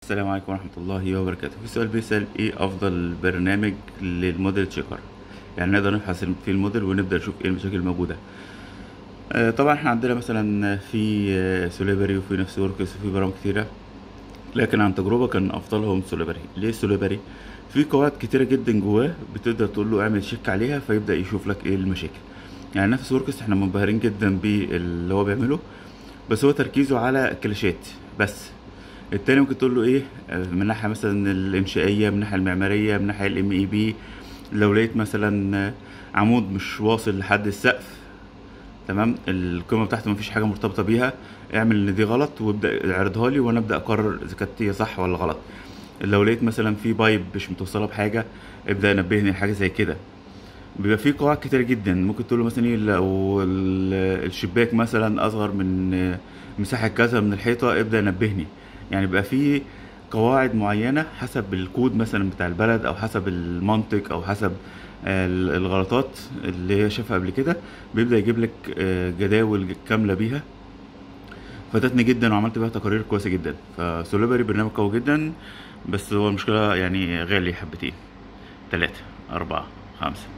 السلام عليكم ورحمة الله وبركاته في سؤال بيسأل ايه افضل برنامج للموديل تشيكر يعني نقدر نبحث في الموديل ونبدأ نشوف ايه المشاكل الموجودة آه، طبعا احنا عندنا مثلا في آه، سوليبري وفي نفس وركس وفي برامج كتيرة لكن عن تجربة كان افضلهم سوليبري ليه سوليبري في قواعد كتيرة جدا جواه بتقدر تقول له اعمل شيك عليها فيبدأ يشوف لك ايه المشاكل يعني نفس وركس احنا منبهرين جدا باللي هو بيعمله بس هو تركيزه على كلاشات بس التاني ممكن تقول له ايه آه، من ناحيه مثلا الانشائيه من الناحيه المعماريه من ناحيه الام اي بي لو لقيت مثلا آه، عمود مش واصل لحد السقف تمام القيمه بتاعته مفيش حاجه مرتبطه بيها اعمل ان دي غلط وابدا اعرضها لي وانا ابدا اقرر اذا كانت هي صح ولا غلط لو لقيت مثلا في بايب مش متوصله بحاجه ابدا نبهني لحاجه زي كده بيبقى في قواعد كتير جدا ممكن تقول له مثلا ايه لو ال- الشباك مثلا اصغر من آه، مساحه كذا من الحيطه ابدا نبهني يعني بيبقى في قواعد معينه حسب الكود مثلا بتاع البلد او حسب المنطق او حسب آه، ال- الغلطات اللي هي شافها قبل كده بيبدا يجيب لك آه، جداول كامله بيها فادتني جدا وعملت بيها تقارير كويسه جدا فسوليبري برنامج قوي جدا بس هو المشكله يعني غالي حبتين تلاتة أربعة خمسة